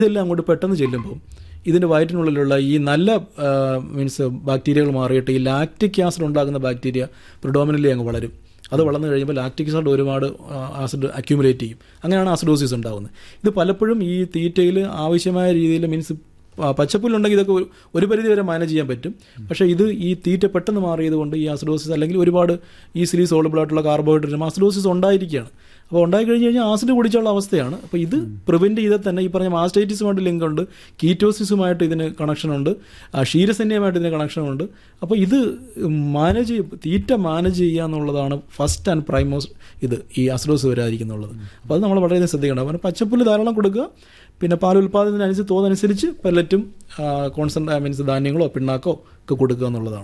ഇതെല്ലാം അങ്ങോട്ട് പെട്ടെന്ന് ചെല്ലുമ്പോൾ ഇതിന്റെ വയറ്റിനുള്ളിലുള്ള ഈ നല്ല മീൻസ് ബാക്ടീരിയകൾ മാറിയിട്ട് ഈ ലാക്റ്റിക് ആസിഡ് ഉണ്ടാകുന്ന ബാക്ടീരിയ പ്രിഡോമിനലി അങ്ങ് വളരും അത് വളർന്നു കഴിയുമ്പോൾ ലാക്റ്റിക് ആസിഡ് ഒരുപാട് ആസിഡ് അക്യൂമുലേറ്റ് ചെയ്യും അങ്ങനെയാണ് ആസിഡോസിസ് ഉണ്ടാകുന്നത് ഇത് പലപ്പോഴും ഈ തീറ്റയിൽ ആവശ്യമായ രീതിയിൽ മീൻസ് പച്ചപ്പുല്ലുണ്ടെങ്കിൽ ഇതൊക്കെ ഒരു- ഒരു പരിധി വരെ മാനേജ് ചെയ്യാൻ പറ്റും പക്ഷേ ഇത് ഈ തീറ്റ പെട്ടെന്ന് മാറിയത് കൊണ്ട് ഈ ആസിഡോസിസ് അല്ലെങ്കിൽ ഒരുപാട് ഈസിലി സോളബിൾ ആയിട്ടുള്ള കാർബോഹൈഡ്രേറ്റ് ആസിഡോസിസ് ഉണ്ടായിരിക്കുകയാണ് അപ്പോൾ ഉണ്ടായി കഴിഞ്ഞ് കഴിഞ്ഞാൽ ആസിഡ് കുടിച്ചുള്ള അവസ്ഥയാണ് അപ്പോൾ ഇത് പ്രിവെന്റ് ചെയ്താൽ തന്നെ ഈ പറഞ്ഞ മാസ്റ്റൈറ്റിസുമായിട്ട് ലിങ്ക് ഉണ്ട് കീറ്റോസിസുമായിട്ട് ഇതിന് കണക്ഷൻ ഉണ്ട് ആ, ക്ഷീരസന്യമായിട്ട് ഇതിന് കണക്ഷൻ ഉണ്ട് അപ്പോൾ ഇത് മാനേജ് തീറ്റ മാനേജ് ചെയ്യുക എന്നുള്ളതാണ് ഫസ്റ്റ് ആൻഡ് പ്രൈമോസ് ഇത് ഈ അസിഡോസ് വരാതിരിക്കുന്നുള്ളത് അപ്പോൾ അത് നമ്മൾ വളരെയധികം ശ്രദ്ധിക്കണം അപ്പോൾ പച്ചപ്പുല്ല് ധാരാളം കൊടുക്കുക പിന്നെ പാൽ ഉൽപ്പാദനത്തിനനുസരിച്ച് തോതനുസരിച്ച് പെല്ലറ്റും കോൺസെൻട്രേ മീൻസ് ധാന്യങ്ങളോ പിണ്ണാക്കോ ഒക്കെ കൊടുക്കുക എന്നുള്ളതാണ്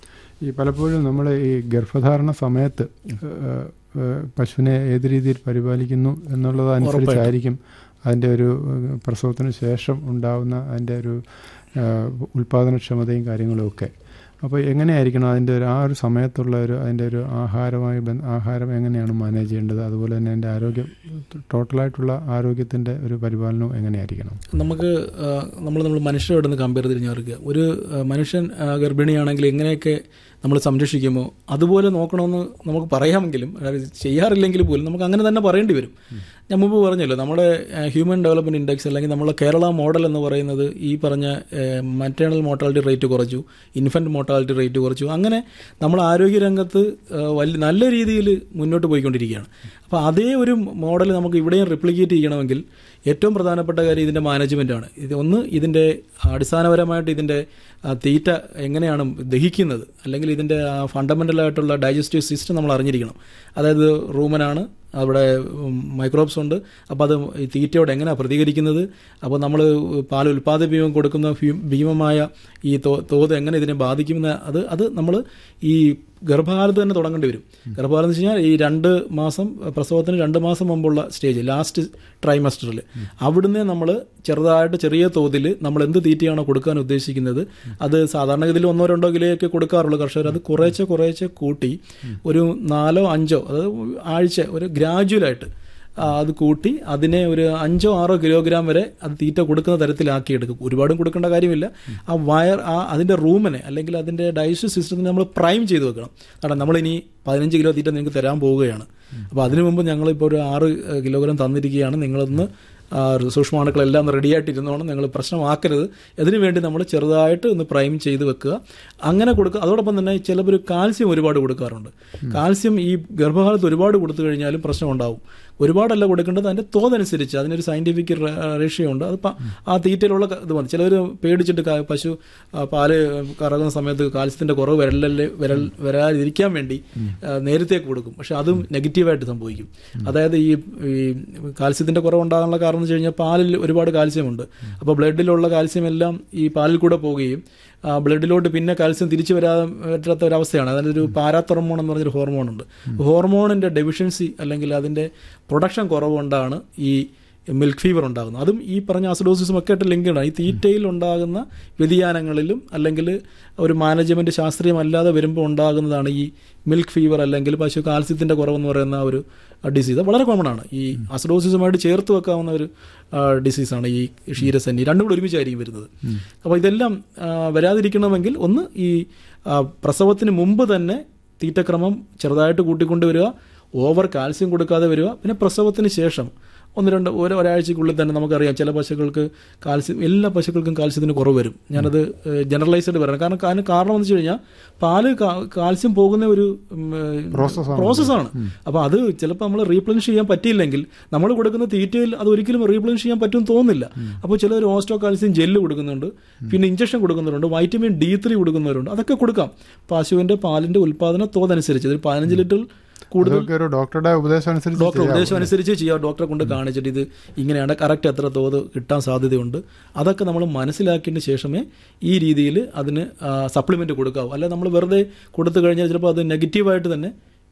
ഈ പലപ്പോഴും നമ്മൾ ഈ ഗർഭധാരണ സമയത്ത് ഏഹ്, ഏഹ്, പശുവിനെ ഏത് രീതിയിൽ പരിപാലിക്കുന്നു എന്നുള്ളത് അനുസരിച്ചായിരിക്കും അതിൻ്റെ ഒരു ഏഹ്, പ്രസവത്തിന് ശേഷം ഉണ്ടാവുന്ന അതിൻ്റെ ഒരു ഏഹ്, ഉൽപാദനക്ഷമതയും കാര്യങ്ങളും ഒക്കെ അപ്പോൾ എങ്ങനെയായിരിക്കണം അതിൻ്റെ ഒരു ആ ഒരു സമയത്തുള്ള ഒരു അതിൻ്റെ ഒരു ആഹാരമായി ബന്ധ ആഹാരം എങ്ങനെയാണ് മാനേജ് ചെയ്യേണ്ടത് അതുപോലെ തന്നെ അതിൻ്റെ ആരോഗ്യം ടോട്ടലായിട്ടുള്ള ആരോഗ്യത്തിൻ്റെ ഒരു പരിപാലനവും എങ്ങനെയായിരിക്കണം നമുക്ക് നമ്മൾ നമ്മൾ മനുഷ്യരോട് നിന്ന് കമ്പയർ തിരിഞ്ഞ് നോക്കുക ഒരു ആ, മനുഷ്യൻ ആ, ഗർഭിണിയാണെങ്കിൽ എങ്ങനെയൊക്കെ നമ്മൾ സംരക്ഷിക്കുമോ അതുപോലെ നോക്കണമെന്ന് നമുക്ക് പറയാമെങ്കിലും അതായത് ചെയ്യാറില്ലെങ്കിൽ പോലും നമുക്ക് അങ്ങനെ തന്നെ പറയേണ്ടി വരും ഞാൻ മുമ്പ് പറഞ്ഞല്ലോ നമ്മുടെ ഹ്യൂമൻ ഡെവലപ്മെന്റ് ഇൻഡെക്സ് അല്ലെങ്കിൽ നമ്മളെ കേരള മോഡൽ എന്ന് പറയുന്നത് ഈ പറഞ്ഞ മറ്റേണൽ മോർട്ടാലിറ്റി റേറ്റ് കുറച്ചു ഇൻഫന്റ് മോർട്ടാലിറ്റി റേറ്റ് കുറച്ചു അങ്ങനെ നമ്മൾ ആരോഗ്യരംഗത്ത് ആ, വലിയ നല്ല രീതിയിൽ മുന്നോട്ട് പോയിക്കൊണ്ടിരിക്കുകയാണ് അപ്പോൾ അതേ ഒരു മോഡൽ നമുക്ക് ഇവിടെയും റിപ്ലിക്കേറ്റ് ചെയ്യണമെങ്കിൽ ഏറ്റവും പ്രധാനപ്പെട്ട കാര്യം ഇതിന്റെ മാനേജ്മെന്റ് ആണ് ഇത് ഒന്ന് ഇതിന്റെ അടിസ്ഥാനപരമായിട്ട് ഇതിന്റെ ആ, തീറ്റ എങ്ങനെയാണ് ദഹിക്കുന്നത് അല്ലെങ്കിൽ ഇതിന്റെ ഫണ്ടമെന്റൽ ആയിട്ടുള്ള ഡൈജസ്റ്റീവ് സിസ്റ്റം നമ്മൾ അറിഞ്ഞിരിക്കണം അതായത് റൂമനാണ് അവിടെ മൈക്രോബ്സ് ഉണ്ട് അപ്പോൾ അത് ഈ തീറ്റയോട് എങ്ങനെയാണ് പ്രതികരിക്കുന്നത് അപ്പോൾ നമ്മൾ പാൽ ഉൽപ്പാദന കൊടുക്കുന്ന ഭീ- ഭീമമായ ഈ തോ- തോത് എങ്ങനെ ഇതിനെ ബാധിക്കുമെന്ന് അത് അത് നമ്മൾ ഈ ഗർഭകാലത്ത് തന്നെ തുടങ്ങേണ്ടി വരും ഗർഭകാലം എന്ന് വെച്ച് കഴിഞ്ഞാൽ ഈ രണ്ട് മാസം പ്രസവത്തിന് രണ്ട് മാസം മുമ്പുള്ള സ്റ്റേജ് ലാസ്റ്റ് ട്രൈമസ്റ്ററിൽ അവിടുന്ന് നമ്മൾ ചെറുതായിട്ട് ചെറിയ തോതിൽ നമ്മൾ എന്ത് തീറ്റയാണോ കൊടുക്കാൻ ഉദ്ദേശിക്കുന്നത് അത് സാധാരണഗതിയിൽ ഒന്നോ രണ്ടോ കിലോയൊക്കെ കൊടുക്കാറുള്ളൂ കർഷകർ അത് കുറേശ്ശെ കുറേശ്ശെ കൂട്ടി ഒരു നാലോ അഞ്ചോ അതായത് ആഴ്ച ഒരു ഗ്രാജുവലായിട്ട് ആ, അത് കൂട്ടി അതിനെ ഒരു അഞ്ചോ ആറോ കിലോഗ്രാം വരെ അത് തീറ്റ കൊടുക്കുന്ന തരത്തിലാക്കി എടുക്കും ഒരുപാടും കൊടുക്കേണ്ട കാര്യമില്ല ആ വയർ ആ അതിന്റെ റൂമിനെ അല്ലെങ്കിൽ അതിന്റെ ഡൈജസ്റ്റീവ് സിസ്റ്റത്തിനെ നമ്മൾ പ്രൈം ചെയ്ത് വെക്കണം കാരണം നമ്മളിനി പതിനഞ്ച് കിലോ തീറ്റ നിങ്ങൾക്ക് തരാൻ പോവുകയാണ് അപ്പോൾ അതിനു മുമ്പ് ഞങ്ങളിപ്പോൾ ഒരു ആറ് ഏഹ്, കിലോഗ്രാം തന്നിരിക്കുകയാണ് നിങ്ങളൊന്ന് ആ, സൂക്ഷ്മാണുക്കളെല്ലാം ഒന്ന് റെഡിയായിട്ടിരുന്നോണം നിങ്ങൾ പ്രശ്നമാക്കരുത് അതിനു വേണ്ടി നമ്മൾ ചെറുതായിട്ട് ഒന്ന് പ്രൈം ചെയ്ത് വെക്കുക അങ്ങനെ കൊടുക്കുക അതോടൊപ്പം തന്നെ ചിലപ്പോൾ കാൽസ്യം ഒരുപാട് കൊടുക്കാറുണ്ട് കാൽസ്യം ഈ ഗർഭകാലത്ത് ഒരുപാട് കൊടുത്തു കഴിഞ്ഞാലും പ്രശ്നം ഉണ്ടാവും ഒരുപാടല്ല കൊടുക്കേണ്ടത് അതിന്റെ തോതനുസരിച്ച് അതിനൊരു സയന്റിഫിക് റേഷ്യോ ഉണ്ട് അത് പ- ആ തീറ്റയിലുള്ള ക- ഇത് മതി ചിലവർ പേടിച്ചിട്ട് ക- പശു ആ, പാല് കറങ്ങുന്ന സമയത്ത് കാൽസ്യത്തിന്റെ കുറവ് വരലല്ലേ വരൽ വരാതിരിക്കാൻ വേണ്ടി ആ, നേരത്തെ കൊടുക്കും പക്ഷെ അതും നെഗറ്റീവായിട്ട് സംഭവിക്കും അതായത് ഈ ഈ കാൽസ്യത്തിന്റെ കുറവുണ്ടാകാനുള്ള കാരണം എന്ന് വെച്ച് കഴിഞ്ഞാൽ പാലിൽ ഒരുപാട് കാൽസ്യമുണ്ട് അപ്പോൾ ബ്ലഡിലുള്ള കാൽസ്യം എല്ലാം ഈ പാലിൽ കൂടെ പോവുകയും ആ, ബ്ലഡിലോട്ട് പിന്നെ കാൽസ്യം തിരിച്ചു വരാതെ പറ്റാത്ത ഒരവസ്ഥയാണ് അതായത് ഒരു പാരാത്തോർമോൺ എന്ന് പറഞ്ഞൊരു ഹോർമോൺ ഉണ്ട് ഹോർമോണിന്റെ ഡെഫിഷ്യൻസി അല്ലെങ്കിൽ അതിന്റെ പ്രൊഡക്ഷൻ കുറവുകൊണ്ടാണ് ഈ മിൽക്ക് ഫീവർ ഉണ്ടാകുന്നത് അതും ഈ പറഞ്ഞ അസിഡോസിസും ഒക്കെ ആയിട്ട് ലിങ്ക്ഡ് ആണ് ഈ തീറ്റയിൽ ഉണ്ടാകുന്ന വ്യതിയാനങ്ങളിലും അല്ലെങ്കിൽ ഒരു മാനേജ്മെന്റ് ശാസ്ത്രീയമല്ലാതെ വരുമ്പോൾ ഉണ്ടാകുന്നതാണ് ഈ മിൽക്ക് ഫീവർ അല്ലെങ്കിൽ പശു കാൽസ്യത്തിന്റെ കുറവെന്ന് പറയുന്ന ഒരു ഡിസീസ് വളരെ കോമൺ ആണ് ഈ അസിഡോസിസുമായിട്ട് ചേർത്ത് വെക്കാവുന്ന ഒരു ഡിസീസാണ് ഈ ക്ഷീരസന്നി രണ്ടും കൂടെ ഒരുമിച്ചായിരിക്കും വരുന്നത് അപ്പോൾ ഇതെല്ലാം ആ, വരാതിരിക്കണമെങ്കിൽ ഒന്ന് ഈ ആ, പ്രസവത്തിന് മുമ്പ് തന്നെ തീറ്റക്രമം ചെറുതായിട്ട് കൂട്ടിക്കൊണ്ടുവരിക ഓവർ കാൽസ്യം കൊടുക്കാതെ വരിക പിന്നെ പ്രസവത്തിന് ശേഷം ഒന്ന് രണ്ട് ഒരു ഒരാഴ്ചക്കുള്ളിൽ തന്നെ നമുക്കറിയാം ചില പശുക്കൾക്ക് കാൽസ്യം എല്ലാ പശുക്കൾക്കും കാൽസ്യത്തിന് കുറവ് വരും ഞാനത് ജനറലൈസ്ഡ് പറയണം കാരണം കാരണം കാരണം എന്ന് വെച്ച് കഴിഞ്ഞാൽ പാല് കാ- കാൽസ്യം പോകുന്ന ഒരു Process ആണ്. പ്രോസസ്സാണ് അപ്പോൾ അത് ചിലപ്പോൾ നമ്മൾ റീപ്ലനിഷ് ചെയ്യാൻ പറ്റിയില്ലെങ്കിൽ നമ്മൾ കൊടുക്കുന്ന തീറ്റയിൽ അത് ഒരിക്കലും റീപ്ലനിഷ് ചെയ്യാൻ പറ്റുമെന്ന് തോന്നുന്നില്ല അപ്പോൾ ചിലർ ഓസ്റ്റോ കാൽസ്യം ജെല്ല് കൊടുക്കുന്നുണ്ട് പിന്നെ ഇഞ്ചക്ഷൻ കൊടുക്കുന്നവരുണ്ട് വൈറ്റമിൻ ഡി ത്രീ കൊടുക്കുന്നവരുണ്ട് അതൊക്കെ കൊടുക്കാം പശുവിന്റെ പാലിന്റെ ഉൽപ്പാദന തോതനുസരിച്ച് ഒരു പതിനഞ്ച് ലിറ്റർ കൂടുതൽ അതൊക്കെ ഒരു ഡോക്ടറുടെ ഉപദേശം അനുസരിച്ച് ഡോക്ടർ ചെയ്യാവൂ. ഉപദേശം അനുസരിച്ച് ചെയ്യാം ഡോക്ടറെ കൊണ്ട് കാണിച്ചിട്ട് ഇത് ഇങ്ങനെയാണ് കറക്റ്റ് എത്ര തോത് കിട്ടാൻ സാധ്യതയുണ്ട് അതൊക്കെ നമ്മൾ മനസ്സിലാക്കിയതിന് ശേഷമേ ഈ രീതിയിൽ അതിന് സപ്ലിമെന്റ് കൊടുക്കാവൂ അല്ല നമ്മൾ വെറുതെ കൊടുത്തു കഴിഞ്ഞാൽ ചിലപ്പോൾ അത് നെഗറ്റീവായിട്ട് തന്നെ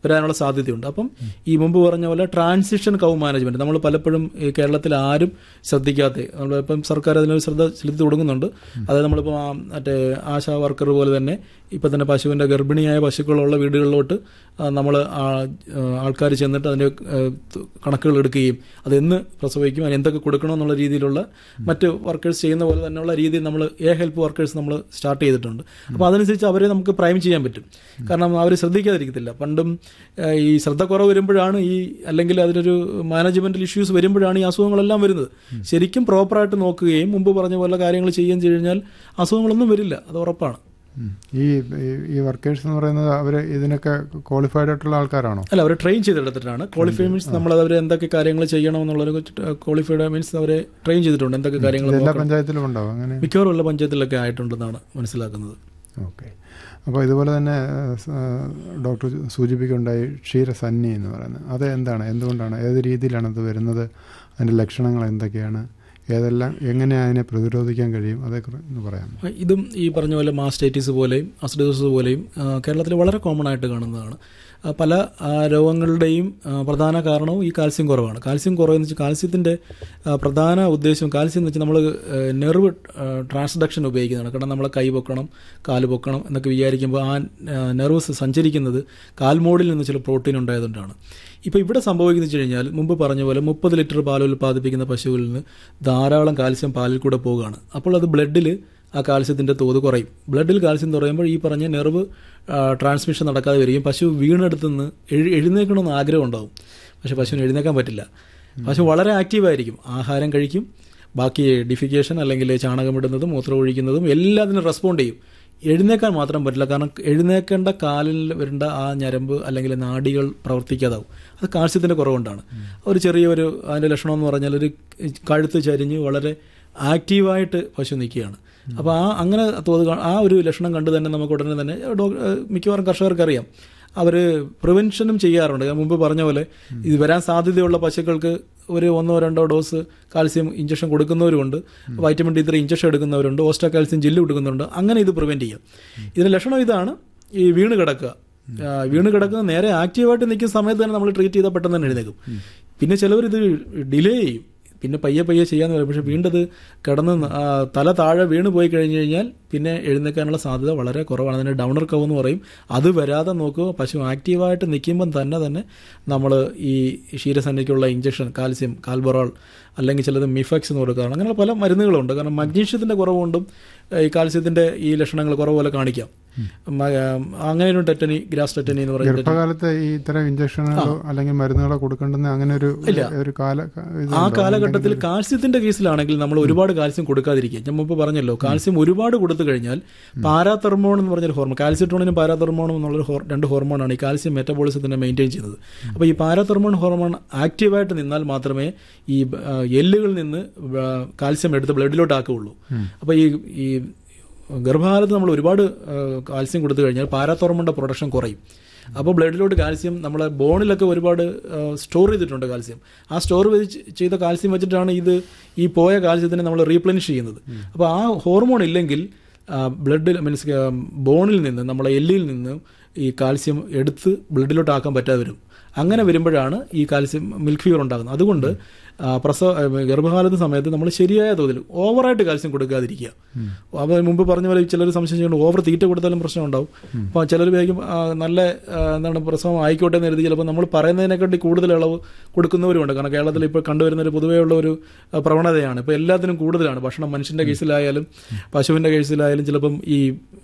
വരാനുള്ള സാധ്യതയുണ്ട് അപ്പം ഈ മുമ്പ് പറഞ്ഞ പോലെ ട്രാൻസിഷൻ കൗ മാനേജ്മെന്റ് നമ്മൾ പലപ്പോഴും ഈ കേരളത്തിൽ ആരും ശ്രദ്ധിക്കാത്ത നമ്മളിപ്പം സർക്കാർ അതിനൊരു ശ്രദ്ധ ചെലുത്തി തുടങ്ങുന്നുണ്ട് അതായത് നമ്മളിപ്പോൾ ആ മറ്റേ ആശാ വർക്കർ പോലെ തന്നെ ഇപ്പം തന്നെ പശുവിൻ്റെ ഗർഭിണിയായ പശുക്കളുള്ള വീടുകളിലോട്ട് നമ്മൾ ആൾക്കാർ ചെന്നിട്ട് അതിൻ്റെ കണക്കുകൾ എടുക്കുകയും അത് എന്ന് പ്രസവിക്കും അതിന് എന്തൊക്കെ കൊടുക്കണമെന്നുള്ള രീതിയിലുള്ള മറ്റ് വർക്കേഴ്സ് ചെയ്യുന്ന പോലെ തന്നെയുള്ള രീതിയിൽ നമ്മൾ എ ഹെൽപ്പ് വർക്കേഴ്സ് നമ്മൾ സ്റ്റാർട്ട് ചെയ്തിട്ടുണ്ട് അപ്പോൾ അതനുസരിച്ച് അവരെ നമുക്ക് പ്രൈം ചെയ്യാൻ പറ്റും കാരണം അവർ ശ്രദ്ധിക്കാതിരിക്കത്തില്ല പണ്ടും ഏഹ്, ഈ ശ്രദ്ധക്കുറവ് വരുമ്പോഴാണ് ഈ അല്ലെങ്കിൽ അതിനൊരു മാനേജ്മെന്റൽ ഇഷ്യൂസ് വരുമ്പോഴാണ് ഈ അസുഖങ്ങളെല്ലാം വരുന്നത് ശരിക്കും പ്രോപ്പറായിട്ട് നോക്കുകയും മുമ്പ് പറഞ്ഞ പോലെ കാര്യങ്ങൾ ചെയ്യുകയും ചെയ്ത് കഴിഞ്ഞാൽ അസുഖങ്ങളൊന്നും വരില്ല അത് ഉറപ്പാണ് ഉം. ഈ ഈ- ഈ വർക്കേഴ്സ് എന്ന് പറയുന്നത് അവർ ഇതിനൊക്കെ ക്വാളിഫൈഡ് ആയിട്ടുള്ള ആൾക്കാരാണോ അല്ല അവർ ട്രെയിൻ ചെയ്തെടുത്തിട്ടാണ് ക്വാളിഫൈ മീൻസ് നമ്മൾ അവർ എന്തൊക്കെ കാര്യങ്ങൾ ചെയ്യണം എന്നുള്ളതിനെ കുറിച്ച് ക്വാളിഫൈഡ് മീൻസ് അവരെ ട്രെയിൻ ചെയ്തിട്ടുണ്ട് എന്തൊക്കെ കാര്യങ്ങൾ ഇത് എല്ലാ നോക്കണം. പഞ്ചായത്തിലും ഉണ്ടാവും അങ്ങനെ മിക്കവാറും ഉള്ള പഞ്ചായത്തിലൊക്കെ ആയിട്ടുണ്ടെന്നാണ് മനസ്സിലാക്കുന്നത് ഓക്കെ അപ്പോൾ ഇതുപോലെ തന്നെ ഏഹ്, സ- ഡോക്ടർ സൂചിപ്പിക്കുകയുണ്ടായി ക്ഷീരസന്നി എന്ന് പറയുന്നത് അത് എന്താണ് എന്തുകൊണ്ടാണ് ഏത് രീതിയിലാണ് അത് വരുന്നത് അതിൻ്റെ ലക്ഷണങ്ങൾ എന്തൊക്കെയാണ് ഏതെല്ലാം എങ്ങനെ അതിനെ പ്രതിരോധിക്കാൻ കഴിയും അതേക്കുറിച്ച് ഒന്ന് പറയാമോ ഇതും ഈ പറഞ്ഞ പോലെ മാസ്റ്റൈറ്റിസ് പോലെയും അസിഡോസിസ് പോലെയും ആ, കേരളത്തിൽ വളരെ കോമൺ ആയിട്ട് കാണുന്നതാണ് ആ, പല ആ, രോഗങ്ങളുടെയും ആ, പ്രധാന കാരണവും ഈ കാൽസ്യം കുറവാണ് കാൽസ്യം കുറവെന്ന് വെച്ചാൽ കാൽസ്യത്തിൻ്റെ ആ, പ്രധാന ഉദ്ദേശം കാൽസ്യം എന്ന് വെച്ചാൽ നമ്മൾ നെർവ് ട്രാൻസ്ഡക്ഷൻ ഉപയോഗിക്കുന്നതാണ് കാരണം നമ്മളെ കൈ പൊക്കണം കാല് പൊക്കണം എന്നൊക്കെ വിചാരിക്കുമ്പോൾ ആ നെർവ്സ് സഞ്ചരിക്കുന്നത് കാൽമോഡിൽ നിന്ന് ചില പ്രോട്ടീൻ ഉണ്ടായതുകൊണ്ടാണ് ഇപ്പോൾ ഇവിടെ സംഭവിക്കുന്നത് വെച്ച് കഴിഞ്ഞാൽ മുമ്പ് പറഞ്ഞ പോലെ മുപ്പത് ലിറ്റർ പാൽ ഉൽപ്പാദിപ്പിക്കുന്ന പശുവിൽ നിന്ന് ധാരാളം കാൽസ്യം പാലിൽ കൂടെ പോവുകയാണ് അപ്പോൾ അത് ബ്ലഡിൽ ആ കാൽസ്യത്തിൻ്റെ തോത് കുറയും ബ്ലഡിൽ കാൽസ്യം കുറയുമ്പോൾ ഈ പറഞ്ഞ നെർവ് ട്രാൻസ്മിഷൻ നടക്കാതെ വരികയും പശു വീണെടുത്ത് നിന്ന് എഴു എഴുന്നേക്കണമെന്ന് ആഗ്രഹം ഉണ്ടാവും പക്ഷെ പശുവിന് എഴുന്നേക്കാൻ പറ്റില്ല പശു വളരെ ആക്റ്റീവായിരിക്കും ആഹാരം കഴിക്കും ബാക്കി ഡിഫിക്കേഷൻ അല്ലെങ്കിൽ ചാണകമിടുന്നതും മൂത്രം ഒഴിക്കുന്നതും എല്ലാത്തിനും റെസ്പോണ്ട് ചെയ്യും എഴുന്നേക്കാൻ മാത്രം പറ്റില്ല കാരണം എഴുന്നേക്കേണ്ട കാലിൽ വരേണ്ട ആ ഞരമ്പ് അല്ലെങ്കിൽ നാഡികൾ പ്രവർത്തിക്കാതാവും അത് കാൽസ്യത്തിൻ്റെ കുറവുകൊണ്ടാണ് ഒരു ചെറിയ ഒരു അതിൻ്റെ ലക്ഷണം എന്ന് പറഞ്ഞാൽ ഒരു കഴുത്ത് ചരിഞ്ഞ് വളരെ ആക്റ്റീവായിട്ട് പശു നിൽക്കുകയാണ് അപ്പോൾ ആ അങ്ങനെ തോത് കാ- ആ ഒരു ലക്ഷണം കണ്ട് തന്നെ നമുക്ക് ഉടനെ തന്നെ ഡോക്ടർ മിക്കവാറും കർഷകർക്ക് അറിയാം അവർ പ്രിവെൻഷനും ചെയ്യാറുണ്ട് ഞാൻ മുമ്പ് പറഞ്ഞ പോലെ ഇത് വരാൻ സാധ്യതയുള്ള പശുക്കൾക്ക് ഒരു ഒന്നോ രണ്ടോ ഡോസ് കാൽസ്യം ഇഞ്ചക്ഷൻ കൊടുക്കുന്നവരുണ്ട് വൈറ്റമിൻ ഡി ത്രീ ഇഞ്ചക്ഷൻ എടുക്കുന്നവരുണ്ട് ഓസ്റ്റാ കാൽസ്യം ജെല്ല് കൊടുക്കുന്നുണ്ട് അങ്ങനെ ഇത് പ്രിവെന്റ് ചെയ്യാം ഇതിന്റെ ലക്ഷണം ഇതാണ് ഈ വീണ് കിടക്കുക ആ, വീണ് കിടക്കുന്ന നേരെ ആക്റ്റീവായിട്ട് നിൽക്കുന്ന സമയത്ത് തന്നെ നമ്മൾ ട്രീറ്റ് ചെയ്താൽ പെട്ടെന്ന് തന്നെ എഴുന്നേക്കും പിന്നെ ചിലവർ ഇത് ഡിലേ ചെയ്യും പിന്നെ പയ്യെ പയ്യെ ചെയ്യാന്ന് പറയും പക്ഷെ വീണ്ടും അത് കിടന്ന് ആ, തല താഴെ വീണ് പോയി കഴിഞ്ഞു കഴിഞ്ഞാൽ പിന്നെ എഴുന്നേക്കാനുള്ള സാധ്യത വളരെ കുറവാണ് അതിന് ഡൗണർ കവ് എന്ന് പറയും അത് വരാതെ നോക്കുക പശു ആക്റ്റീവായിട്ട് നിൽക്കുമ്പം തന്നെ തന്നെ നമ്മൾ ഈ ക്ഷീരസന്നിക്കുള്ള ഇഞ്ചക്ഷൻ കാൽസ്യം കാൽബറോൾ അല്ലെങ്കിൽ ചിലത് മിഫക്സ് എന്ന് കൊടുക്കാറുണ്ട് അങ്ങനെയുള്ള പല മരുന്നുകളുണ്ട് കാരണം മഗ്നീഷ്യത്തിന്റെ കുറവുകൊണ്ടും ഏഹ്, ഈ കാൽസ്യത്തിന്റെ ഈ ലക്ഷണങ്ങൾ കുറവ് പോലെ കാണിക്കാം മ- അങ്ങനെ ഒരു ടെറ്റനി ഗ്രാസ് ടെറ്റനി എന്ന് പറയുന്നത് ഗർഭകാലത്ത് ഈ ഇത്തരം ഇഞ്ചക്ഷനുകളോ അല്ലെങ്കിൽ മരുന്നുകളോ കൊടുക്കേണ്ടെന്ന് അങ്ങനെ ഒരു ഒരു കാല ഇത് ആ കാലഘട്ടത്തിൽ കാൽസ്യത്തിന്റെ കേസിലാണെങ്കിൽ നമ്മൾ ഒരുപാട് കാൽസ്യം കൊടുക്കാതിരിക്കുക ഞാൻ മുമ്പ് പറഞ്ഞല്ലോ കാൽസ്യം ഒരുപാട് കൊടുത്തു കഴിഞ്ഞാൽ പാരാതെർമോൺ എന്ന് പറഞ്ഞൊരു ഹോർമോൺ കാൽസ്യട്രോണിനും പാരാതെർമോണും എന്നുള്ളൊരു ഹോർ- രണ്ട് ഹോർമോണാണ് ഈ കാൽസ്യം മെറ്റബോളിസത്തിനെ മെയിൻറ്റെയിൻ ചെയ്യുന്നത് അപ്പോൾ ഈ പാരാതെർമോൺ ഹോർമോൺ ആക്റ്റീവായിട്ട് നിന്നാൽ മാത്രമേ ഈ ആ, എല്ലുകളിൽ നിന്ന് ആ, കാൽസ്യം എടുത്ത് ബ്ലഡിലോട്ട് ആക്കുകയുള്ളൂ അപ്പോൾ ഈ ഈ ഗർഭകാലത്ത് നമ്മൾ ഒരുപാട് ആ, കാൽസ്യം കൊടുത്തു കഴിഞ്ഞാൽ പാരാത്തോർമോണിന്റെ പ്രൊഡക്ഷൻ കുറയും അപ്പോൾ ബ്ലഡിലോട്ട് കാൽസ്യം നമ്മളെ ബോണിലൊക്കെ ഒരുപാട് സ്റ്റോർ ചെയ്തിട്ടുണ്ട് കാൽസ്യം ആ സ്റ്റോർ ചെയ്ത കാൽസ്യം വെച്ചിട്ടാണ് ഇത് ഈ പോയ കാൽസ്യത്തിനെ നമ്മൾ റീപ്ലനിഷ് ചെയ്യുന്നത് അപ്പോൾ ആ ഹോർമോൺ ഇല്ലെങ്കിൽ ബ്ലഡിൽ മീൻസ് ബോണിൽ നിന്ന് നമ്മളെ എല്ലിൽ നിന്ന് ഈ കാൽസ്യം എടുത്ത് ബ്ലഡിലോട്ട് ആക്കാൻ പറ്റാതെ വരും അങ്ങനെ വരുമ്പോഴാണ് ഈ കാൽസ്യം മിൽക്ക് ഫീവർ ഉണ്ടാകുന്നത് അതുകൊണ്ട് ആ, പ്രസവ ആ, ഗർഭകാലത്ത് സമയത്ത് നമ്മൾ ശരിയായ തോതിൽ ഓവറായിട്ട് കാൽസ്യം കൊടുക്കാതിരിക്കുക അപ്പോൾ മുമ്പ് പറഞ്ഞ പോലെ ചിലർ സംശയിച്ചുകൊണ്ട് ഓവർ തീറ്റ കൊടുത്താലും പ്രശ്നം ഉണ്ടാവും അപ്പോൾ ചിലർ വിചാരിക്കും ആ, നല്ല ആ, എന്താണ് പ്രസവം ആയിക്കോട്ടെ എന്ന് കരുതി ചിലപ്പോൾ നമ്മൾ പറയുന്നതിനെക്കാട്ടി കൂടുതൽ ഇളവ് കൊടുക്കുന്നവരുമുണ്ട് കാരണം കേരളത്തിൽ ഇപ്പോൾ കണ്ടുവരുന്ന ഒരു പൊതുവെയുള്ള ഒരു ആ, പ്രവണതയാണ് ഇപ്പോൾ എല്ലാത്തിനും കൂടുതലാണ് ഭക്ഷണം മനുഷ്യന്റെ കേസിലായാലും പശുവിന്റെ കേസിലായാലും ചിലപ്പം ഈ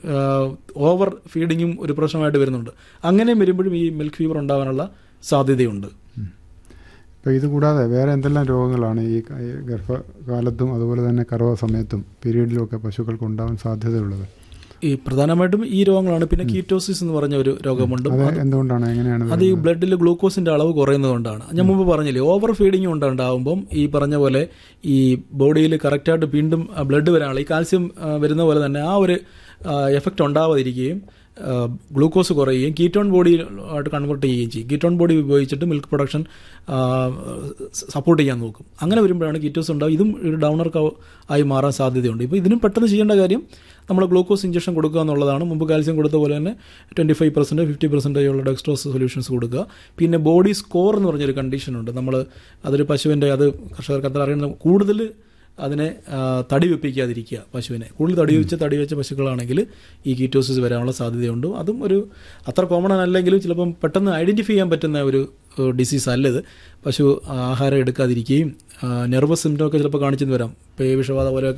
ഓവർ ഫീഡിങ്ങും ഒരു പ്രശ്നമായിട്ട് വരുന്നുണ്ട് അങ്ങനെ വരുമ്പോഴും ഈ മിൽക്ക് ഫീവർ ഉണ്ടാകാനുള്ള സാധ്യതയുണ്ട് ഇപ്പം ഇത് കൂടാതെ വേറെ എന്തെല്ലാം രോഗങ്ങളാണ് ഈ ക- ഈ ഗർഭകാലത്തും അതുപോലെ തന്നെ കറവ സമയത്തും പീരീഡിലും ഒക്കെ പശുക്കൾക്ക് ഉണ്ടാവാൻ സാധ്യതയുള്ളത് ഈ പ്രധാനമായിട്ടും ഈ രോഗങ്ങളാണ് പിന്നെ കീറ്റോസിസ് എന്ന് പറഞ്ഞ ഒരു രോഗമുണ്ട് അത് എന്തുകൊണ്ടാണ് എങ്ങനെയാണ് അത് ഈ ബ്ലഡിൽ ഗ്ലൂക്കോസിന്റെ അളവ് കുറയുന്നതുകൊണ്ടാണ് ഞാൻ മുമ്പ് പറഞ്ഞില്ലേ ഓവർ ഫീഡിങ് ഉണ്ടാകുമ്പം ഈ പറഞ്ഞ പോലെ ഈ ബോഡിയിൽ കറക്റ്റായിട്ട് വീണ്ടും ബ്ലഡ് വരാനുള്ള ഈ കാൽസ്യം ആ, വരുന്ന പോലെ തന്നെ ആ ഒരു എഫക്റ്റ് ഉണ്ടാവാതിരിക്കുകയും ഗ്ലൂക്കോസ് കുറയുകയും കീറ്റോൺ ബോഡി ആയിട്ട് കൺവേർട്ട് ചെയ്യുകയും ചെയ്യും കീറ്റോൺ ബോഡി ഉപയോഗിച്ചിട്ട് മിൽക്ക് പ്രൊഡക്ഷൻ സപ്പോർട്ട് ചെയ്യാൻ നോക്കും അങ്ങനെ വരുമ്പോഴാണ് കീറ്റോസ് ഉണ്ടാവും ഇതും ഒരു ഡൗണർ ആയി മാറാൻ സാധ്യതയുണ്ട് ഇപ്പോൾ ഇതിനും പെട്ടെന്ന് ചെയ്യേണ്ട കാര്യം നമ്മൾ ഗ്ലൂക്കോസ് ഇഞ്ചക്ഷൻ കൊടുക്കുക എന്നുള്ളതാണ് മുമ്പ് കാൽസ്യം കൊടുത്ത പോലെ തന്നെ twenty five percent fifty percentage ഉള്ള ഡെക്സ്ട്രോസ് സൊല്യൂഷൻസ് കൊടുക്കുക പിന്നെ ബോഡി സ്കോർ എന്ന് പറഞ്ഞൊരു കണ്ടീഷനുണ്ട് നമ്മൾ അതൊരു പശുവിൻ്റെ അത് കർഷകർക്ക് അത്ര അറിയുന്ന കൂടുതൽ അതിനെ തടി വെപ്പിക്കാതിരിക്കുക പശുവിനെ കൂടുതൽ തടി വെച്ച് തടി വെച്ച പശുക്കളാണെങ്കിൽ ഈ കീറ്റോസിസ് വരാനുള്ള സാധ്യതയുണ്ട് അതും ഒരു അത്ര കോമൺ അല്ലെങ്കിലും ചിലപ്പം പെട്ടെന്ന് ഐഡൻറ്റിഫൈ ചെയ്യാൻ പറ്റുന്ന ഒരു ഡിസീസ് അല്ലത് പശു ആഹാരം എടുക്കാതിരിക്കുകയും നെർവസ് സിംറ്റം ഒക്കെ ചിലപ്പോൾ കാണിച്ചെന്ന് വരാം പേ വിഷബാധ പോലെയൊക്കെ